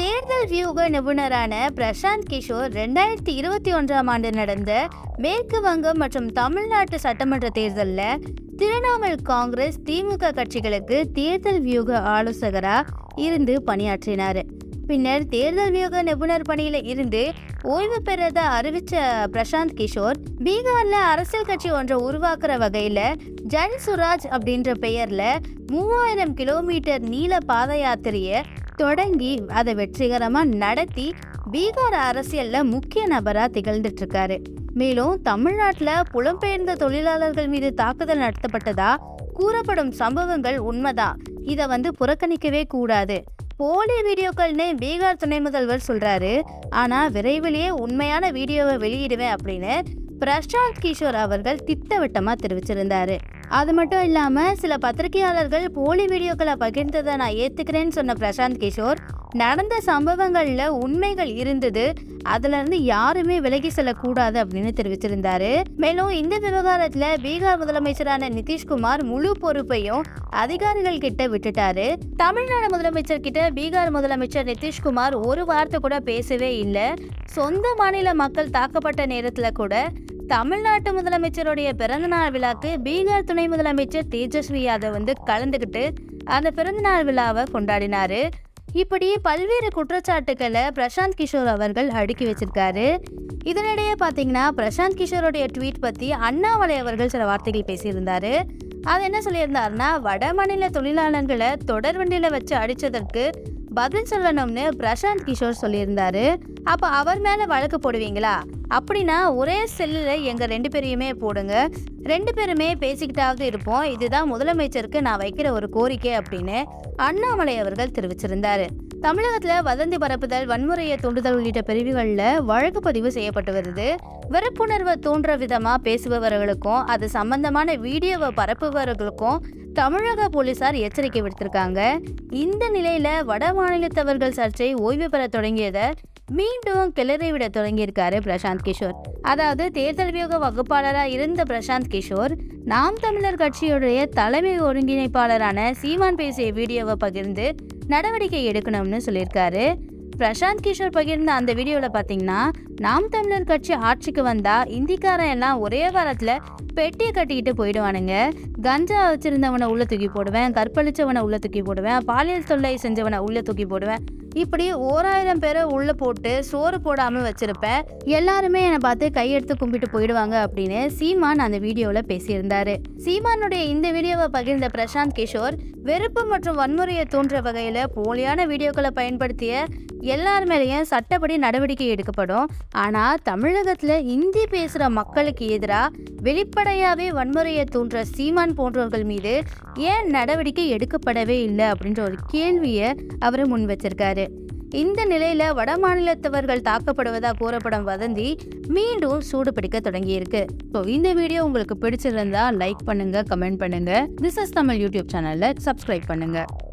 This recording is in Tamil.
தேர்தல் வியூக நிபுணரான பிரசாந்த் கிஷோர் ரெண்டாயிரத்தி இருபத்தி ஒன்றாம் ஆண்டு நடந்த மேற்கு வங்கம் மற்றும் தமிழ்நாட்டு சட்டமன்ற தேர்தலில் திரிணாமுல் காங்கிரஸ் திமுக கட்சிகளுக்கு தேர்தல் வியூக ஆலோசகரா இருந்து பணியாற்றினார் பின்னர் தேர்தல் வியூக நிபுணர் பணியில இருந்து ஓய்வு பெறத அறிவிச்ச பிரசாந்த் கிஷோர் பீகார்ல அரசியல் கட்சி ஒன்றை உருவாக்குற வகையில ஜன் சுராஜ் அப்படின்ற பெயர்ல மூவாயிரம் கிலோமீட்டர் நீள பாத யாத்திரையை தொடங்கி அதை வெற்றிகரமா நடத்தி பீகார் அரசியல்ல முக்கிய நபரா திகழ்ந்துட்டு இருக்காரு மேலும் தமிழ்நாட்டுல புலம்பெயர்ந்த தொழிலாளர்கள் மீது தாக்குதல் நடத்தப்பட்டதா கூறப்படும் சம்பவங்கள் உண்மைதான் இதை வந்து புறக்கணிக்கவே கூடாது போலி வீடியோக்கள்னு பீகார் துணை முதல்வர் சொல்றாரு ஆனா விரைவிலேயே உண்மையான வீடியோவை வெளியிடுவேன் அப்படின்னு பிரசாந்த் கிஷோர் அவர்கள் திட்டவட்டமா தெரிவிச்சிருந்தாரு அது மட்டும் இல்லாம சில பத்திரிகையாளர்கள் போலி வீடியோக்களை பகிர்ந்ததை நான் ஏத்துக்கிறேன்னு சொன்ன பிரசாந்த் கிஷோர் நடந்த சம்பவங்கள்ல உண்மைகள் இருந்தது அதுல இருந்து யாருமே விலகி செல்லக்கூடாது அப்படின்னு தெரிவிச்சிருந்தாரு மேலும் இந்த விவகாரத்துல பீகார் முதலமைச்சரான நிதிஷ்குமார் முழு பொறுப்பையும் அதிகாரிகள் கிட்ட விட்டுட்டாரு தமிழ்நாடு முதலமைச்சர் கிட்ட பீகார் முதலமைச்சர் நிதிஷ்குமார் ஒரு வார்த்தை கூட பேசவே இல்லை சொந்த மாநில மக்கள் தாக்கப்பட்ட நேரத்துல கூட தமிழ்நாட்டு முதலமைச்சருடைய பிறந்தநாள் விழாக்கு பீகார் துணை முதலமைச்சர் தேஜஸ்வி யாதவ் வந்து கலந்துக்கிட்டு அந்த பிறந்தநாள் விழாவை கொண்டாடினாரு இப்படி பல்வேறு குற்றச்சாட்டுக்களை பிரசாந்த் கிஷோர் அவர்கள் அடுக்கி வச்சிருக்காரு இதனிடையே பார்த்தீங்கன்னா பிரசாந்த் கிஷோருடைய ட்வீட் பற்றி அண்ணாமலை அவர்கள் சில வார்த்தைகள் பேசியிருந்தாரு அது என்ன சொல்லியிருந்தாருன்னா வட மாநில தொழிலாளர்களை தொடர் வண்டியில வச்சு அடிச்சதற்கு பதில் சொல்லணும்னு பிரசாந்த் கிஷோர் சொல்லியிருந்தாரு அப்போ அவர் மேலே வழக்கு போடுவீங்களா அப்படின்னா ஒரே செல்லில் எங்கள் ரெண்டு பேரையுமே போடுங்க ரெண்டு பேருமே பேசிக்கிட்டாவது இருப்போம் இதுதான் முதலமைச்சருக்கு நான் வைக்கிற ஒரு கோரிக்கை அப்படின்னு அண்ணாமலை அவர்கள் தெரிவிச்சிருந்தாரு தமிழகத்தில் வதந்தி பரப்புதல் வன்முறையை தூண்டுதல் உள்ளிட்ட பிரிவுகளில் வழக்கு பதிவு செய்யப்பட்டு வருது வெறுப்புணர்வை தூண்டுற விதமாக பேசுபவர்களுக்கும் அது சம்பந்தமான வீடியோவை பரப்புபவர்களுக்கும் தமிழக போலீசார் எச்சரிக்கை விடுத்திருக்காங்க இந்த நிலையில வட மாநிலத்தவர்கள் சர்ச்சை ஓய்வு பெற தொடங்கியதை மீண்டும் கிளறி விட தொடங்கியிருக்காரு பிரசாந்த் கிஷோர் அதாவது தேர்தல் வியூக வகுப்பாளராக இருந்த பிரசாந்த் கிஷோர் நாம் தமிழர் கட்சியுடைய தலைமை ஒருங்கிணைப்பாளரான சீமான் பேசிய வீடியோவை பகிர்ந்து நடவடிக்கை எடுக்கணும்னு சொல்லியிருக்காரு பிரசாந்த் கிஷோர் பகிர்ந்த அந்த வீடியோவில் பார்த்தீங்கன்னா நாம் தமிழர் கட்சி ஆட்சிக்கு வந்தா இந்திக்காரன் எல்லாம் ஒரே வாரத்தில் பெட்டியை கட்டிக்கிட்டு போயிடுவானுங்க கஞ்சா வச்சிருந்தவனை உள்ள தூக்கி போடுவேன் கற்பழிச்சவனை உள்ள தூக்கி போடுவேன் பாலியல் தொல்லை செஞ்சவனை உள்ள தூக்கி போடுவேன் இப்படி ஓராயிரம் பேரை உள்ள போட்டு சோறு போடாம வச்சிருப்பேன் எல்லாருமே என்னை பார்த்து கையெடுத்து கும்பிட்டு போயிடுவாங்க அப்படின்னு சீமான் அந்த வீடியோவில் பேசியிருந்தாரு சீமானுடைய இந்த வீடியோவை பகிர்ந்த பிரசாந்த் கிஷோர் வெறுப்பு மற்றும் வன்முறையை தோன்ற வகையில் போலியான வீடியோக்களை பயன்படுத்திய எல்லார் மேலேயும் சட்டப்படி நடவடிக்கை எடுக்கப்படும் ஆனால் தமிழகத்தில் இந்தி பேசுகிற மக்களுக்கு எதிராக வெளிப்படையாகவே வன்முறையை தோன்ற சீமான் போன்றவர்கள் மீது ஏன் நடவடிக்கை எடுக்கப்படவே இல்லை அப்படின்ற ஒரு கேள்வியை அவர் முன் வச்சிருக்காரு இந்த நிலையில வட மாநிலத்தவர்கள் தாக்கப்படுவதா கூறப்படும் வதந்தி மீண்டும் சூடு பிடிக்க தொடங்கியிருக்கு ஸோ இந்த வீடியோ உங்களுக்கு பிடிச்சிருந்தா லைக் பண்ணுங்க கமெண்ட் பண்ணுங்க திஸ் இஸ் தமிழ் யூடியூப் சேனல்ல சப்ஸ்கிரைப் பண்ணுங்க